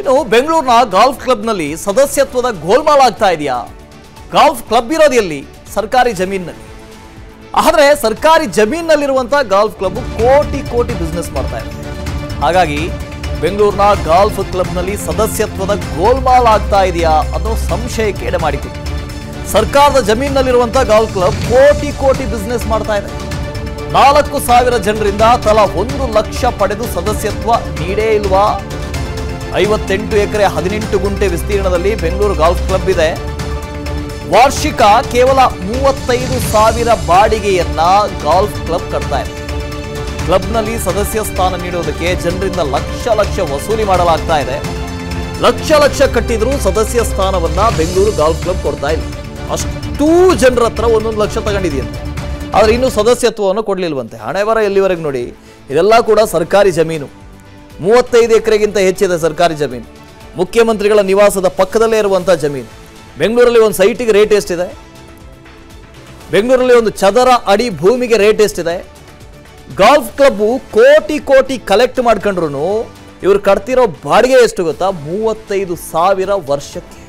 ಇನ್ನು ಬೆಂಗಳೂರಿನ ಗಾಲ್ಫ್ ಕ್ಲಬ್ನಲ್ಲಿ ಸದಸ್ಯತ್ವದ ಗೋಲ್ಮಾಲ್ ಆಗ್ತಾ ಇದೆಯಾ ಗಾಲ್ಫ್ ಕ್ಲಬ್ ಇರೋದು ಎಲ್ಲಿ ಸರ್ಕಾರಿ ಜಮೀನಿನಲ್ಲಿ ಆದರೆ ಸರ್ಕಾರಿ ಜಮೀನಿನಲ್ಲಿರುವಂಥ ಗಾಲ್ಫ್ ಕ್ಲಬ್ ಕೋಟಿ ಕೋಟಿ ಬಿಸ್ನೆಸ್ ಮಾಡ್ತಾ ಇದೆ ಹಾಗಾಗಿ ಬೆಂಗಳೂರಿನ ಗಾಲ್ಫ್ ಕ್ಲಬ್ನಲ್ಲಿ ಸದಸ್ಯತ್ವದ ಗೋಲ್ಮಾಲ್ ಆಗ್ತಾ ಇದೆಯಾ ಅನ್ನೋ ಸಂಶಯಕ್ಕೆ ಎಡೆ ಮಾಡಿಕೊಟ್ಟು ಸರ್ಕಾರದ ಜಮೀನಿನಲ್ಲಿರುವಂಥ ಗಾಲ್ಫ್ ಕ್ಲಬ್ ಕೋಟಿ ಕೋಟಿ ಬಿಸ್ನೆಸ್ ಮಾಡ್ತಾ ಇದೆ ನಾಲ್ಕು ಸಾವಿರ ಜನರಿಂದ ತಲಾ ಒಂದು ಲಕ್ಷ ಪಡೆದು ಸದಸ್ಯತ್ವ ನೀಡೇ ಇಲ್ವಾ ಐವತ್ತೆಂಟು ಎಕರೆ ಹದಿನೆಂಟು ಗುಂಟೆ ವಿಸ್ತೀರ್ಣದಲ್ಲಿ ಬೆಂಗಳೂರು ಗಾಲ್ಫ್ ಕ್ಲಬ್ ಇದೆ ವಾರ್ಷಿಕ ಕೇವಲ ಮೂವತ್ತೈದು ಸಾವಿರ ಬಾಡಿಗೆಯನ್ನ ಗಾಲ್ಫ್ ಕ್ಲಬ್ ಕಟ್ತಾ ಇದೆ ಕ್ಲಬ್ನಲ್ಲಿ ಸದಸ್ಯ ಸ್ಥಾನ ನೀಡುವುದಕ್ಕೆ ಜನರಿಂದ ಲಕ್ಷ ಲಕ್ಷ ವಸೂಲಿ ಮಾಡಲಾಗ್ತಾ ಇದೆ ಲಕ್ಷ ಲಕ್ಷ ಕಟ್ಟಿದ್ರೂ ಸದಸ್ಯ ಸ್ಥಾನವನ್ನ ಬೆಂಗಳೂರು ಗಾಲ್ಫ್ ಕ್ಲಬ್ ಕೊಡ್ತಾ ಇಲ್ಲ ಅಷ್ಟೂ ಜನರ ಹತ್ರ ಒಂದೊಂದು ಲಕ್ಷ ತಗೊಂಡಿದೆಯಂತೆ ಆದರೆ ಇನ್ನೂ ಸದಸ್ಯತ್ವವನ್ನು ಕೊಡಲಿಲ್ವಂತೆ ಹಣೆ ಬರ ಎಲ್ಲಿವರೆಗೆ ನೋಡಿ ಇದೆಲ್ಲ ಕೂಡ ಸರ್ಕಾರಿ ಜಮೀನು ಮೂವತ್ತೈದು ಎಕರೆಗಿಂತ ಹೆಚ್ಚಿದೆ ಸರ್ಕಾರಿ ಜಮೀನು ಮುಖ್ಯಮಂತ್ರಿಗಳ ನಿವಾಸದ ಪಕ್ಕದಲ್ಲೇ ಇರುವಂಥ ಜಮೀನು ಬೆಂಗಳೂರಲ್ಲಿ ಒಂದು ಸೈಟಿಗೆ ರೇಟ್ ಎಷ್ಟಿದೆ ಬೆಂಗಳೂರಲ್ಲಿ ಒಂದು ಚದರ ಅಡಿ ಭೂಮಿಗೆ ರೇಟ್ ಎಷ್ಟಿದೆ ಗಾಲ್ಫ್ ಕ್ಲಬ್ಬು ಕೋಟಿ ಕೋಟಿ ಕಲೆಕ್ಟ್ ಮಾಡ್ಕೊಂಡ್ರು ಇವ್ರು ಕಟ್ತಿರೋ ಬಾಡಿಗೆ ಎಷ್ಟು ಗೊತ್ತಾ ಮೂವತ್ತೈದು ಸಾವಿರ ವರ್ಷಕ್ಕೆ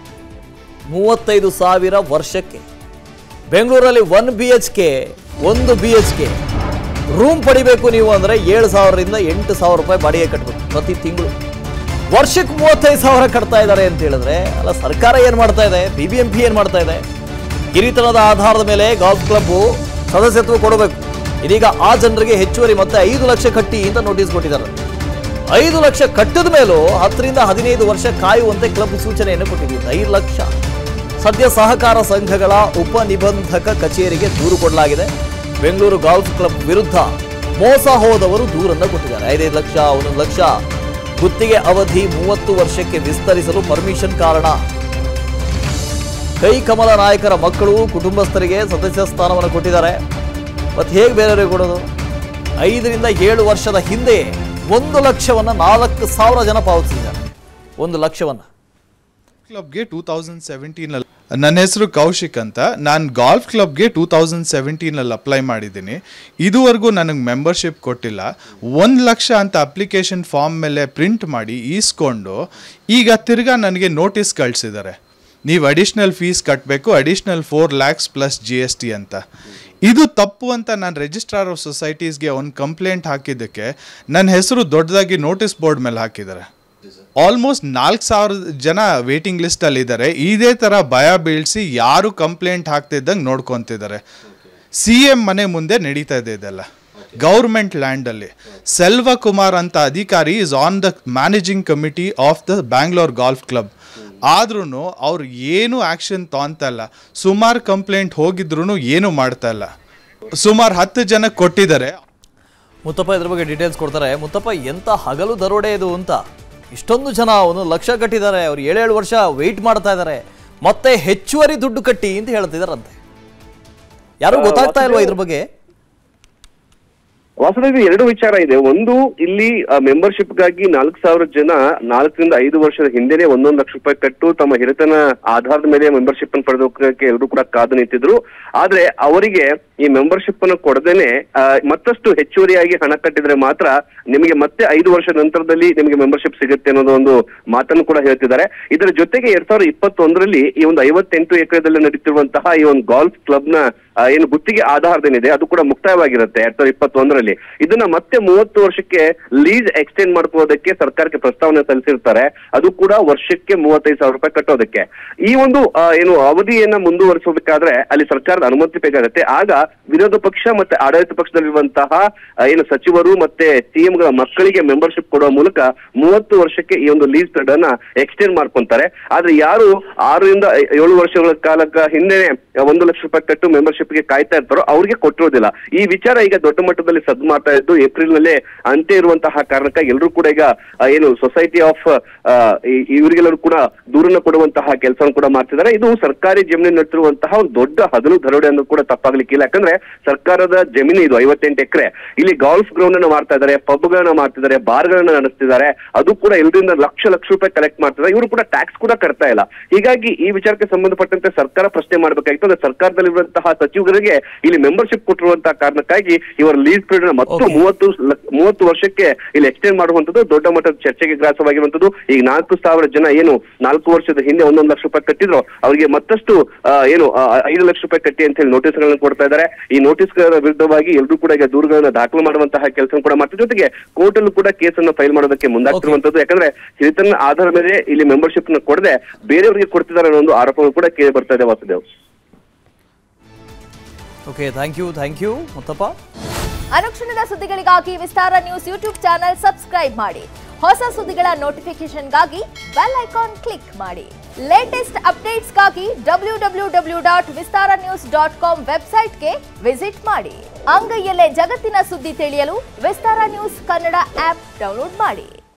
ಮೂವತ್ತೈದು ಸಾವಿರ ವರ್ಷಕ್ಕೆ ಬೆಂಗಳೂರಲ್ಲಿ ಒನ್ ಬಿ ಎಚ್ ಕೆ ಒಂದು ಬಿ ಎಚ್ ಕೆ ರೂಮ್ ಪಡಿಬೇಕು ನೀವು ಅಂದರೆ ಏಳು ಸಾವಿರದಿಂದ ಎಂಟು ಸಾವಿರ ರೂಪಾಯಿ ಬಾಡಿಗೆ ಕಟ್ಟಬೇಕು ಪ್ರತಿ ತಿಂಗಳು ವರ್ಷಕ್ಕೆ ಮೂವತ್ತೈದು ಸಾವಿರ ಕಟ್ತಾ ಇದ್ದಾರೆ ಅಂತ ಹೇಳಿದ್ರೆ ಅಲ್ಲ ಸರ್ಕಾರ ಏನು ಮಾಡ್ತಾ ಇದೆ ಬಿ ಬಿ ಎಂ ಪಿ ಏನು ಮಾಡ್ತಾ ಇದೆ ಕಿರಿತನದ ಆಧಾರದ ಮೇಲೆ ಗಾಲ್ಫ್ ಕ್ಲಬ್ಬು ಸದಸ್ಯತ್ವ ಕೊಡಬೇಕು ಇದೀಗ ಆ ಜನರಿಗೆ ಹೆಚ್ಚುವರಿ ಮತ್ತೆ ಐದು ಲಕ್ಷ ಕಟ್ಟಿ ಅಂತ ನೋಟಿಸ್ ಕೊಟ್ಟಿದ್ದಾರೆ ಐದು ಲಕ್ಷ ಕಟ್ಟಿದ ಮೇಲೂ ಹತ್ತರಿಂದ ಹದಿನೈದು ವರ್ಷ ಕಾಯುವಂತೆ ಕ್ಲಬ್ ಸೂಚನೆಯನ್ನು ಕೊಟ್ಟಿದೆ ಐದು ಲಕ್ಷ ಸದ್ಯ ಸಹಕಾರ ಸಂಘಗಳ ಉಪ ನಿಬಂಧಕ ಕಚೇರಿಗೆ ದೂರು ಕೊಡಲಾಗಿದೆ ಬೆಂಗಳೂರು ಗಾಲ್ಫ್ ಕ್ಲಬ್ ವಿರುದ್ಧ ಮೋಸ ಹೋದವರು ದೂರನ್ನು ಕೊಟ್ಟಿದ್ದಾರೆ ಐದೈದು ಲಕ್ಷ ಒಂದೊಂದು ಲಕ್ಷ ಗುತ್ತಿಗೆ ಅವಧಿ ಮೂವತ್ತು ವರ್ಷಕ್ಕೆ ವಿಸ್ತರಿಸಲು ಪರ್ಮಿಷನ್ ಕಾರಣ ಕೈ ಕಮಲ ನಾಯಕರ ಮಕ್ಕಳು ಕುಟುಂಬಸ್ಥರಿಗೆ ಸದಸ್ಯ ಸ್ಥಾನವನ್ನು ಕೊಟ್ಟಿದ್ದಾರೆ ಮತ್ತೆ ಹೇಗೆ ಬೇರೆಯವರಿಗೆ ಕೊಡೋದು ಐದರಿಂದ ಏಳು ವರ್ಷದ ಹಿಂದೆ ಒಂದು ಲಕ್ಷವನ್ನ ನಾಲ್ಕು ಸಾವಿರ ಜನ ಪಾವತಿಸಿದ್ದಾರೆ ಒಂದು ಲಕ್ಷವನ್ನ ಕ್ಲಬ್ಗೆ ಟೂ ತೌಸಂಡ್ ಸೆವೆಂಟೀನಲ್ಲಿ ನನ್ನ ಹೆಸರು ಕೌಶಿಕ್ ಅಂತ ನಾನು ಗಾಲ್ಫ್ ಕ್ಲಬ್ಗೆ ಟೂ ತೌಸಂಡ್ ಸೆವೆಂಟೀನಲ್ಲಿ ಅಪ್ಲೈ ಮಾಡಿದ್ದೀನಿ ಇದುವರೆಗೂ ನನಗೆ ಮೆಂಬರ್ಶಿಪ್ ಕೊಟ್ಟಿಲ್ಲ ಒಂದು ಲಕ್ಷ ಅಂತ ಅಪ್ಲಿಕೇಶನ್ ಫಾರ್ಮ್ ಮೇಲೆ ಪ್ರಿಂಟ್ ಮಾಡಿ ಈಸ್ಕೊಂಡು ಈಗ ತಿರ್ಗಾ ನನಗೆ ನೋಟಿಸ್ ಕಳಿಸಿದ್ದಾರೆ ನೀವು ಅಡಿಷ್ನಲ್ ಫೀಸ್ ಕಟ್ಟಬೇಕು additional four lakhs plus G S T ಅಂತ ಇದು ತಪ್ಪು ಅಂತ ನಾನು ರಿಜಿಸ್ಟ್ರಾರ್ ಆಫ್ ಸೊಸೈಟೀಸ್ಗೆ ಒಂದು ಕಂಪ್ಲೇಂಟ್ ಹಾಕಿದ್ದಕ್ಕೆ ನನ್ನ ಹೆಸರು ದೊಡ್ಡದಾಗಿ ನೋಟಿಸ್ ಬೋರ್ಡ್ ಮೇಲೆ ಹಾಕಿದ್ದಾರೆ ಆಲ್ಮೋಸ್ಟ್ ನಾಲ್ಕು ಸಾವಿರ ಜನ ವೇಟಿಂಗ್ ಲಿಸ್ಟಲ್ಲಿ ಇದ್ದಾರೆ ಇದೇ ಥರ ಭಯ ಬೀಳಿಸಿ ಯಾರು ಕಂಪ್ಲೇಂಟ್ ಹಾಕ್ತಿದ್ದಂಗೆ ನೋಡ್ಕೊತಿದ್ದಾರೆ ಸಿ ಎಂ ಮನೆ ಮುಂದೆ ನಡೀತಾ ಇದೆ ಇದೆಲ್ಲ ಗೌರ್ಮೆಂಟ್ ಲ್ಯಾಂಡಲ್ಲಿ ಸೆಲ್ವ ಕುಮಾರ್ ಅಂತ ಅಧಿಕಾರಿ is on the managing committee of the Bangalore golf club ಆದ್ರೂ ಅವ್ರು ಏನು ಆ್ಯಕ್ಷನ್ ತೊಗೊತಾ ಇಲ್ಲ ಸುಮಾರು ಕಂಪ್ಲೇಂಟ್ ಹೋಗಿದ್ರು ಏನು ಮಾಡ್ತಾ ಇಲ್ಲ ಸುಮಾರು ಹತ್ತು ಜನ ಕೊಟ್ಟಿದ್ದಾರೆ ಮುತ್ತಪ್ಪ ಇದ್ರ ಬಗ್ಗೆ ಡೀಟೇಲ್ಸ್ ಕೊಡ್ತಾರೆ ಮುತ್ತಪ್ಪ ಎಂತ ಹಗಲು ದರೋಡೆ ಇದು ಅಂತ ಇಷ್ಟೊಂದು ಜನ ಒಂದು ಲಕ್ಷ ಕಟ್ಟಿದ್ದಾರೆ ಅವ್ರು ಏಳೇಳು ವರ್ಷ ವೆಯ್ಟ್ ಮಾಡ್ತಾ ಇದ್ದಾರೆ ಮತ್ತೆ ಹೆಚ್ಚುವರಿ ದುಡ್ಡು ಕಟ್ಟಿ ಅಂತ ಹೇಳ್ತಿದಾರಂತೆ ಯಾರು ಗೊತ್ತಾಗ್ತಾ ಇಲ್ವಾ ಇದ್ರ ಬಗ್ಗೆ ವಾಸ್ತವವಾಗಿ ಎರಡು ವಿಚಾರ ಇದೆ ಒಂದು ಇಲ್ಲಿ ಮೆಂಬರ್ಶಿಪ್ ಗಾಗಿ ನಾಲ್ಕು ಸಾವಿರ ಜನ ನಾಲ್ಕರಿಂದ ಐದು ವರ್ಷದ ಹಿಂದೆನೆ ಒಂದೊಂದು ಲಕ್ಷ ರೂಪಾಯಿ ಕಟ್ಟು ತಮ್ಮ ಹಿರಿತನ ಆಧಾರದ ಮೇಲೆ ಮೆಂಬರ್ಶಿಪ್ ಅನ್ನು ಪಡೆದೋಕೆ ಎಲ್ಲರೂ ಕೂಡ ಕಾದು ನಿಂತಿದ್ರು ಆದ್ರೆ ಅವರಿಗೆ ಈ ಮೆಂಬರ್ಶಿಪ್ ಅನ್ನು ಕೊಡದೇನೆ ಆ, ಮತ್ತಷ್ಟು ಹೆಚ್ಚುವರಿಯಾಗಿ ಹಣ ಕಟ್ಟಿದ್ರೆ ಮಾತ್ರ ನಿಮಗೆ ಮತ್ತೆ ಐದು ವರ್ಷ ನಂತರದಲ್ಲಿ ನಿಮಗೆ ಮೆಂಬರ್ಶಿಪ್ ಸಿಗುತ್ತೆ ಅನ್ನೋದು ಒಂದು ಮಾತನ್ನು ಕೂಡ ಹೇಳ್ತಿದ್ದಾರೆ ಇದರ ಜೊತೆಗೆ ಎರಡ್ ಸಾವಿರದ ಇಪ್ಪತ್ತೊಂದರಲ್ಲಿ ಈ ಒಂದು ಐವತ್ತೆಂಟು ಎಕರೆದಲ್ಲಿ ನಡೀತಿರುವಂತಹ ಈ ಒಂದು ಗಾಲ್ಫ್ ಕ್ಲಬ್ ನ ಆ, ಏನು ಗುತ್ತಿಗೆ ಆಧಾರದೇನಿದೆ ಅದು ಕೂಡ ಮುಕ್ತಾಯವಾಗಿರುತ್ತೆ ಎರಡ್ ಸಾವಿರದ ಇಪ್ಪತ್ತೊಂದರಲ್ಲಿ ಇದನ್ನ ಮತ್ತೆ ಮೂವತ್ತು ವರ್ಷಕ್ಕೆ ಲೀಸ್ ಎಕ್ಸ್ಟೆಂಡ್ ಮಾಡ್ಕೊಳ್ಳೋದಕ್ಕೆ ಸರ್ಕಾರಕ್ಕೆ ಪ್ರಸ್ತಾವನೆ ಸಲ್ಲಿಸಿರ್ತಾರೆ ಅದು ಕೂಡ ವರ್ಷಕ್ಕೆ ಮೂವತ್ತೈದು ಸಾವಿರ ರೂಪಾಯಿ ಕಟ್ಟೋದಕ್ಕೆ ಈ ಒಂದು ಆ, ಏನು ಅವಧಿಯನ್ನ ಮುಂದುವರಿಸಬೇಕಾದ್ರೆ ಅಲ್ಲಿ ಸರ್ಕಾರದ ಅನುಮತಿ ಬೇಕಾಗುತ್ತೆ ಆಗ ವಿರೋಧ ಪಕ್ಷ ಮತ್ತೆ ಆಡಳಿತ ಪಕ್ಷದಲ್ಲಿರುವಂತಹ ಆ, ಏನು ಸಚಿವರು ಮತ್ತೆ ಸಿಎಂಗಳ ಮಕ್ಕಳಿಗೆ ಮೆಂಬರ್ಶಿಪ್ ಕೊಡುವ ಮೂಲಕ ಮೂವತ್ತು ವರ್ಷಕ್ಕೆ ಈ ಒಂದು ಲೀಸ್ ಪೀರಿಯಡ್ ಅನ್ನ ಎಕ್ಸ್ಟೆಂಡ್ ಮಾಡ್ಕೊಂತಾರೆ ಆದ್ರೆ ಯಾರು ಆರರಿಂದ ಐ- ಏಳು ವರ್ಷಗಳ ಕಾಲಕ್ಕ ಹಿಂದೆ ಒಂದು ಲಕ್ಷ ರೂಪಾಯಿ ಕಟ್ಟು ಮೆಂಬರ್ಶಿಪ್ ಗೆ ಕಾಯ್ತಾ ಇರ್ತಾರೋ ಅವ್ರಿಗೆ ಕೊಟ್ಟಿರೋದಿಲ್ಲ ಈ ವಿಚಾರ ಈಗ ದೊಡ್ಡ ಮಟ್ಟದಲ್ಲಿ ಸದ್ದು ಮಾಡ್ತಾ ಇದ್ದು ಏಪ್ರಿಲ್ ನಲ್ಲೇ ಅಂತ್ಯ ಇರುವಂತಹ ಕಾರಣಕ್ಕ ಎಲ್ಲರೂ ಕೂಡ ಈಗ ಆ, ಏನು ಸೊಸೈಟಿ ಆಫ್ ಇವರಿಗೆಲ್ಲರೂ ಕೂಡ ದೂರನ್ನ ಕೊಡುವಂತಹ ಕೆಲಸವನ್ನು ಕೂಡ ಮಾಡ್ತಿದ್ದಾರೆ ಇದು ಸರ್ಕಾರಿ ಜಮೀನು ನಟ್ಟಿರುವಂತಹ ಒಂದು ದೊಡ್ಡ ಹಗಲು ದರೋಡೆ ಅನ್ನೋದು ಕೂಡ ತಪ್ಪಾಗ್ಲಿಕ್ಕಿಲ್ಲ ಯಾಕಂದ್ರೆ ಸರ್ಕಾರದ ಜಮೀನು ಇದು ಐವತ್ತೆಂಟು ಎಕರೆ ಇಲ್ಲಿ ಗಾಲ್ಫ್ ಗ್ರೌಂಡ್ ಅನ್ನ ಮಾಡ್ತಾ ಇದ್ದಾರೆ ಪಬ್ಗಳನ್ನ ಮಾಡ್ತಿದ್ದಾರೆ ಬಾರ್ಗಳನ್ನ ನಡೆಸ್ತಿದ್ದಾರೆ ಅದು ಕೂಡ ಎಲ್ಲರಿಂದ ಲಕ್ಷ ಲಕ್ಷ ರೂಪಾಯಿ ಕಲೆಕ್ಟ್ ಮಾಡ್ತಿದ್ದಾರೆ ಇವರು ಕೂಡ ಟ್ಯಾಕ್ಸ್ ಕೂಡ ಕಟ್ತಾ ಇಲ್ಲ ಹೀಗಾಗಿ ಈ ವಿಚಾರಕ್ಕೆ ಸಂಬಂಧಪಟ್ಟಂತೆ ಸರ್ಕಾರ ಪ್ರಶ್ನೆ ಮಾಡಬೇಕಾಗಿತ್ತು ಅಂದ್ರೆ ಸರ್ಕಾರದಲ್ಲಿರುವಂತಹ ಸಚಿವರಿಗೆ ಇಲ್ಲಿ ಮೆಂಬರ್ಶಿಪ್ ಕೊಟ್ಟಿರುವಂತಹ ಕಾರಣಕ್ಕಾಗಿ ಇವರ ಲೀಡ್ ಪೀರಿಯಡ್ ಮತ್ತು Okay. ಮೂವತ್ತು ಲ- ಮೂವತ್ತು ವರ್ಷಕ್ಕೆ ಇಲ್ಲಿ ಎಕ್ಸ್ಟೆಂಡ್ ಮಾಡುವಂತದ್ದು ದೊಡ್ಡ ಮಟ್ಟದ ಚರ್ಚೆಗೆ ಗ್ರಾಸವಾಗಿರುವಂತದ್ದು ಈಗ ನಾಲ್ಕು ಸಾವಿರ ಜನ ಏನು ನಾಲ್ಕು ವರ್ಷದ ಹಿಂದೆ ಒಂದೊಂದು ಲಕ್ಷ ರೂಪಾಯಿ ಕಟ್ಟಿದ್ರು ಅವರಿಗೆ ಮತ್ತಷ್ಟು ಆ, ಏನು ಆ, ಐದು ಲಕ್ಷ ರೂಪಾಯಿ ಕಟ್ಟಿ ಅಂತ ಹೇಳಿ ನೋಟಿಸ್ ಗಳನ್ನ ಕೊಡ್ತಾ ಇದ್ದಾರೆ ಈ ನೋಟಿಸ್ ವಿರುದ್ಧವಾಗಿ ಎಲ್ಲರೂ ಕೂಡ ಈಗ ದೂರುಗಳನ್ನ ದಾಖಲು ಮಾಡುವಂತಹ ಕೆಲಸ ಕೂಡ ಮಾಡ್ತಾರೆ ಜೊತೆಗೆ ಕೋರ್ಟ್ ಅಲ್ಲೂ ಕೂಡ ಕೇಸನ್ನ ಫೈಲ್ ಮಾಡೋದಕ್ಕೆ ಮುಂದಾಗ್ತಿರುವಂತದ್ದು ಯಾಕಂದ್ರೆ ಹಿರಿತನ ಆಧಾರ ಮೇಲೆ ಇಲ್ಲಿ ಮೆಂಬರ್ಶಿಪ್ ನ ಕೊಡದೆ ಬೇರೆಯವರಿಗೆ ಕೊಡ್ತಿದ್ದಾರೆ ಅನ್ನೋ ಒಂದು ಆರೋಪಗಳು ಕೂಡ ಕೇಳಿ ಬರ್ತಾ ಇದೆ Vasudev okay thank you thank you Muthappa ಅನುಕ್ಷಣದ ಸುದ್ದಿಗಳಿಗಾಗಿ Vistara news YouTube channel subscribe ಮಾಡಿ ಹೊಸ ಸುದ್ದಿಗಳ ನೋಟಿಫಿಕೇಶನ್ಗಾಗಿ ಬೆಲ್ ಐಕಾನ್ ಕ್ಲಿಕ್ ಮಾಡಿ ಲೇಟೆಸ್ಟ್ ಅಪ್ಡೇಟ್ಸ್ಗಾಗಿ W W W dot Vistara news dot com ವೆಬ್ಸೈಟ್ಗೆ ವಿಸಿಟ್ ಮಾಡಿ ಅಂಗೈಯಲ್ಲೇ ಜಗತ್ತಿನ ಸುದ್ದಿ ತಿಳಿಯಲು Vistara news Kannada app download ಮಾಡಿ